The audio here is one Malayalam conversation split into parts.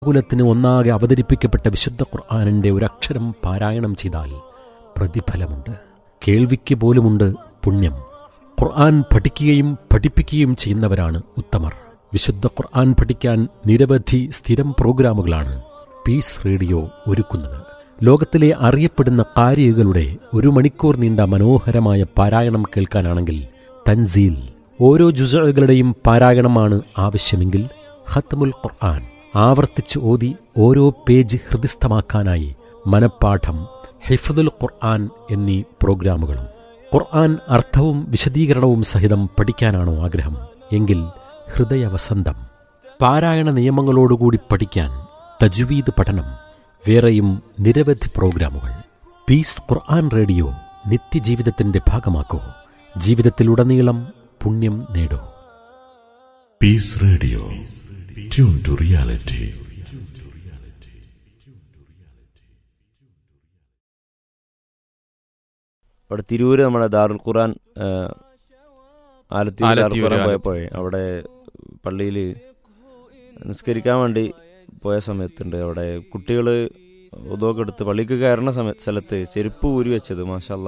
കുലത്തിന് ഒന്നാകെ അവതരിപ്പിക്കപ്പെട്ട വിശുദ്ധ ഖുർആാനിന്റെ ഒരക്ഷരം പാരായണം ചെയ്താൽ പ്രതിഫലമുണ്ട് കേൾവിക്ക് പോലുമുണ്ട് പുണ്യം ഖുർആൻ പഠിക്കുകയും പഠിപ്പിക്കുകയും ചെയ്യുന്നവരാണ് ഉത്തമർ വിശുദ്ധ ഖുർആൻ പഠിക്കാൻ നിരവധി സ്ഥിരം പ്രോഗ്രാമുകളാണ് പീസ് റേഡിയോ ഒരുക്കുന്നത് ലോകത്തിലെ അറിയപ്പെടുന്ന കാരികളുടെ ഒരു മണിക്കൂർ നീണ്ട മനോഹരമായ പാരായണം കേൾക്കാനാണെങ്കിൽ തൻസീൽ ഓരോ ജുസകളുടെയും പാരായണമാണ് ആവശ്യമെങ്കിൽ ഖത്മുൽ ഖുർആൻ ആവർത്തിച്ച് ഓതി ഓരോ പേജ് ഹൃദിസ്ഥമാക്കാനായി മനപ്പാഠം ഹിഫദുൽ ഖുർആൻ എന്നീ പ്രോഗ്രാമുകളും ഖുർആൻ അർത്ഥവും വിശദീകരണവും സഹിതം പഠിക്കാനാണോ ആഗ്രഹം എങ്കിൽ ഹൃദയവസന്തം പാരായണ നിയമങ്ങളോടുകൂടി പഠിക്കാൻ തജ്വീദ് പഠനം വേറെയും നിരവധി പ്രോഗ്രാമുകൾ പീസ് ഖുർആൻ റേഡിയോ നിത്യജീവിതത്തിന്റെ ഭാഗമാക്കൂ ജീവിതത്തിലുടനീളം പുണ്യം നേടൂ peace radio tune to reality അവിടെ തിരൂര് നമ്മുടെ ദാറുൽ ഖുറാൻ ആ, ആലത്തൂർ ദാറുൽ ആലത്തിയൂര്, ഖുറാൻ ആലത്തൂർ. പോയപ്പോഴേ അവിടെ പള്ളിയിൽ നിസ്കരിക്കാൻ വേണ്ടി പോയ സമയത്തുണ്ട് അവിടെ കുട്ടികൾ ഉദോക്കെ എടുത്ത് പള്ളിക്ക് കയറുന്ന സമയ സ്ഥലത്ത് ചെരുപ്പ് ഊരി വെച്ചത് മാഷല്ല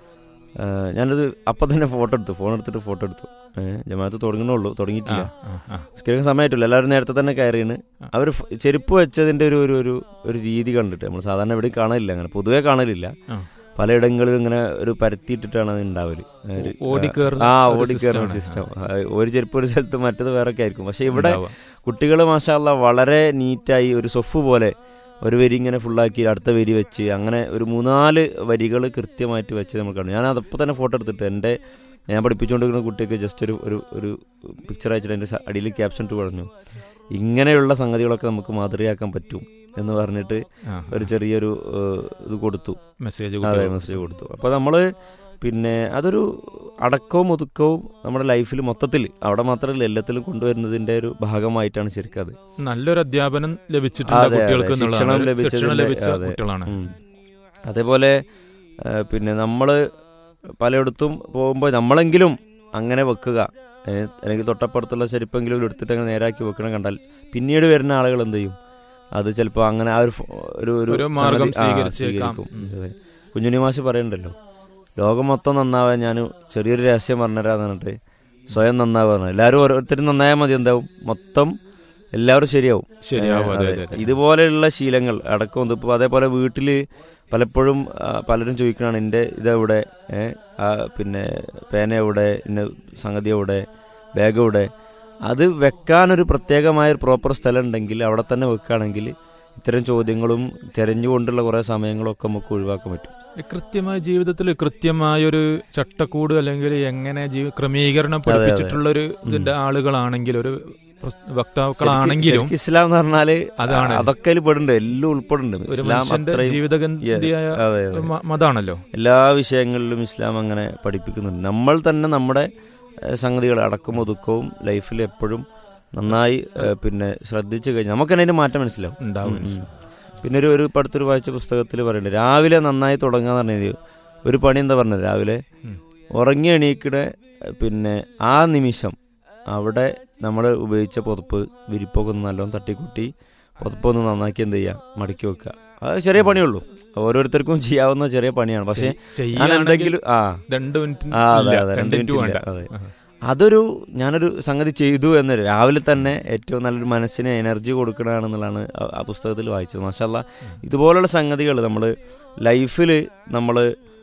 ഞാനത് അപ്പം തന്നെ ഫോട്ടോ എടുത്തു ഫോൺ എടുത്തിട്ട് ഫോട്ടോ എടുത്തു ഏഹ് ജമാഅത്ത് തുടങ്ങണുള്ളൂ തുടങ്ങിയിട്ടില്ല നിസ്കരിക്കാൻ സമയമായിട്ടില്ല എല്ലാവരും നേരത്തെ തന്നെ കയറിയാണ് അവർ ചെരുപ്പ് വെച്ചതിന്റെ ഒരു ഒരു ഒരു ഒരു രീതി കണ്ടിട്ട് നമ്മൾ സാധാരണ എവിടെയും കാണലില്ല അങ്ങനെ പൊതുവേ കാണലില്ല ആ. പലയിടങ്ങളിലും ഇങ്ങനെ ഒരു പരത്തിയിട്ടിട്ടാണ് അത് ഉണ്ടാവല് ഒരു- ഓടിക്കേറുന്ന ആ ഒരു ഓടിക്കേറുന്ന system ആണ്. സിസ്റ്റം ഒരു ചെരുപ്പ് ഒരു സ്ഥലത്ത് മറ്റത് വേറെ ഒക്കെ ആയിരിക്കും പക്ഷെ ഇവിടെ ഉണ്ടാവുക. കുട്ടികൾ മാഷാല്ല വളരെ നീറ്റായി ഒരു സൊഫ് പോലെ ഒരു വരി ഇങ്ങനെ ഫുള്ളാക്കി അടുത്ത വരി വെച്ച് അങ്ങനെ ഒരു മൂന്നാല് വരികൾ കൃത്യമായിട്ട് വെച്ച് നമ്മൾ കാണും ഞാൻ അതപ്പോൾ തന്നെ ഫോട്ടോ എടുത്തിട്ട് എൻ്റെ ഞാൻ പഠിപ്പിച്ചുകൊണ്ടിരിക്കുന്ന കുട്ടിക്ക് ജസ്റ്റ് ഒരു ഒരു ഒരു പിക്ചർ അയച്ചിട്ട് എൻ്റെ അടിയിൽ ക്യാപ്ഷൻ ഇട്ട് പറഞ്ഞു ഇങ്ങനെയുള്ള സംഗതികളൊക്കെ നമുക്ക് മാതൃകയാക്കാൻ പറ്റും എന്ന് പറഞ്ഞിട്ട് ആ, ഒരു ചെറിയൊരു ഏഹ്, ഇത് കൊടുത്തു മെസ്സേജ് അതെ കുട്ടികൾക്ക്. മെസ്സേജ് കൊടുത്തു അപ്പോൾ നമ്മൾ പിന്നെ അതൊരു അടക്കവും ഒതുക്കവും നമ്മുടെ ലൈഫിൽ മൊത്തത്തിൽ അവിടെ മാത്രമല്ല എല്ലാത്തിലും കൊണ്ടുവരുന്നതിന്റെ ഒരു ഭാഗമായിട്ടാണ് ശരിക്കും അത് നല്ലൊരു അധ്യാപനം ലഭിച്ചിട്ടുണ്ട് അതെ, അതെ. കുട്ടികൾക്ക് ശിക്ഷണം എന്നുള്ളതാണ്. ഒരു ലഭിച്ചതിന്റെ- ശിക്ഷണം ലഭിച്ച അതെ. കുട്ടികളാണ് ഉം. അതേപോലെ ആ, പിന്നെ നമ്മൾ പലയിടത്തും പോകുമ്പോൾ നമ്മളെങ്കിലും അങ്ങനെ വെക്കുക ഏ, അല്ലെങ്കിൽ തൊട്ടപ്പുറത്തുള്ള ചെരുപ്പെങ്കിലും എടുത്തിട്ട് അങ്ങനെ നേരാക്കി വെക്കണം കണ്ടാൽ പിന്നീട് വരുന്ന ആളുകൾ എന്ത് ചെയ്യും അത് ചിലപ്പോൾ അങ്ങനെ ആ ഒരു ഫ- ഒരു ഒരു മാർഗം സംഗതി- ആ, സ്വീകരിച്ചേക്കാം. സ്വീകരിക്കും. ഉം. അതെ. കുഞ്ഞുണ്ണി മാഷ് പറയണ്ടല്ലോ ലോകം മൊത്തം നന്നാവാൻ ഞാൻ ചെറിയൊരു രഹസ്യം പറഞ്ഞുതരാന്ന് പറഞ്ഞിട്ട് സ്വയം നന്നാവുക പറഞ്ഞു എല്ലാവരും ഓരോരുത്തരും നന്നായാൽ മതി എന്താവും മൊത്തം എല്ലാവരും ശരിയാവും ശരിയാവും ഏ, അതെ അതെ. അതെ, അതെ. ഇതുപോലെയുള്ള ശീലങ്ങൾ അടക്കം ഇപ്പോൾ അതേപോലെ വീട്ടിൽ പലപ്പോഴും ആ, പലരും ചോദിക്കണാണ് എൻ്റെ ഇതെവിടെ ഏ, ആ, പിന്നെ പേന എവിടെ ഇന്ന സംഗതി എവിടെ ബാഗ് എവിടെ അത് വെക്കാനൊരു പ്രത്യേകമായ ഒരു പ്രോപ്പർ സ്ഥലം ഉണ്ടെങ്കിൽ അവിടെ തന്നെ വെക്കുകയാണെങ്കിൽ ഇത്തരം ചോദ്യങ്ങളും തെരഞ്ഞുകൊണ്ടുള്ള കുറേ സമയങ്ങളും ഒക്കെ നമുക്ക് ഒഴിവാക്കാൻ പറ്റും കൃത്യമായ ജീവിതത്തിൽ കൃത്യമായൊരു ചട്ടക്കൂട് അല്ലെങ്കിൽ എങ്ങനെ ജീവ ക്രമീകരണം പഠിപ്പിച്ചിട്ടുള്ള ഒരു ഇതിന്റെ ആളുകളാണെങ്കിൽ ഒരു പ്രസ്- വക്താക്കളാണെങ്കിലും ശരിക്കും ഇസ്ലാം എന്ന് പറഞ്ഞാല് അതാണ്. അതൊക്കെ അതിൽ പെടുന്നുണ്ട് എല്ലാം ഉൾപ്പെടുന്നുണ്ട് ഒരു ഇസ്ലാം മനുഷ്യന്റെ അത്രയും ജീവിതഗന്ധിയായ അതെ, അതെ. ഒരു മ- മതാണല്ലോ എല്ലാ വിഷയങ്ങളിലും ഇസ്ലാം അങ്ങനെ പഠിപ്പിക്കുന്നുണ്ട് നമ്മൾ തന്നെ നമ്മുടെ ഏഹ്, സംഗതികൾ അടക്കം ഒതുക്കവും ലൈഫിൽ എപ്പോഴും നന്നായി ഏഹ്, പിന്നെ ശ്രദ്ധിച്ചു കഴിഞ്ഞാൽ നമുക്ക് തന്നെ അതിന്റെ മാറ്റം മനസ്സിലാവും ഉണ്ടാവും ഉം, ഉം. പിന്നെ ഒരു ഒരു പടുത്തൊരു വായിച്ച പുസ്തകത്തിൽ പറയുന്നുണ്ട് രാവിലെ നന്നായി തുടങ്ങാന്ന് പറഞ്ഞത് ഒരു പണി എന്താ പറഞ്ഞത് രാവിലെ ഉം. ഉറങ്ങി എണീക്കണ ഏഹ്, പിന്നെ ആ നിമിഷം അവിടെ നമ്മൾ ഉപയോഗിച്ച പുതപ്പ് വിരിപ്പൊക്കെ ഒന്ന് നല്ലോണം തട്ടിക്കൂട്ടി പുതപ്പൊന്ന് നന്നാക്കി എന്ത് ചെയ്യുക മടക്കി വെക്കുക അത് ചെറിയ പണിയുള്ളൂ ഓരോരുത്തർക്കും ചെയ്യാവുന്ന ചെറിയ പണിയാണ് പക്ഷേ ഞാൻ ചെയ്യുകയാണെങ്കിൽ എന്തെങ്കിലും ആ രണ്ട് മിനിറ്റ് ആ, അതെ, ഇല്ല, അതെ, രണ്ട് രണ്ട് മിനിറ്റ് മിനിറ്റ് വേണ്ട ഇല്ല, അതെ. അതൊരു ഞാനൊരു സംഗതി ചെയ്തു എന്ന് രാവിലെ തന്നെ ഏറ്റവും നല്ലൊരു മനസ്സിന് എനർജി കൊടുക്കണമെന്നുള്ളതാണ് ആ- ആ പുസ്തകത്തിൽ വായിച്ചത് മാഷല്ല ഇതുപോലുള്ള സംഗതികൾ നമ്മൾ ലൈഫിൽ നമ്മൾ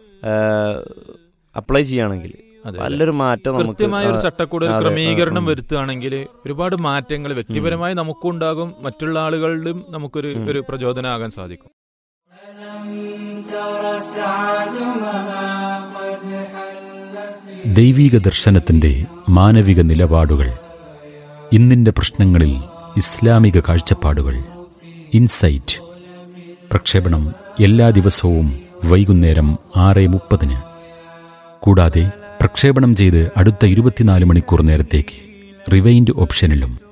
അപ്ലൈ ചെയ്യുകയാണെങ്കിൽ അതെ, അതെ. നല്ലൊരു മാറ്റം നമുക്ക് കൃത്യമായ ഒരു ആ, ചട്ടക്കൂട് ഒരു അതെ, ക്രമീകരണം ഉം. വരുത്തുകയാണെങ്കിൽ ഒരുപാട് മാറ്റങ്ങൾ വ്യക്തിപരമായി നമുക്കും ഉണ്ടാകും മറ്റുള്ള ആളുകളിലും നമുക്കൊരു ഉം. ഒരു പ്രചോദനമാകാൻ സാധിക്കും ദൈവീക ദർശനത്തിന്റെ മാനവിക നിലപാടുകൾ ഇന്നിന്റെ പ്രശ്നങ്ങളിൽ ഇസ്ലാമിക കാഴ്ചപ്പാടുകൾ ഇൻസൈറ്റ് പ്രക്ഷേപണം എല്ലാ ദിവസവും വൈകുന്നേരം ആറ് മുപ്പതിന് കൂടാതെ പ്രക്ഷേപണം ചെയ്ത് അടുത്ത ഇരുപത്തിനാല് മണിക്കൂർ നേരത്തേക്ക് റിവൈൻഡ് ഓപ്ഷനിലും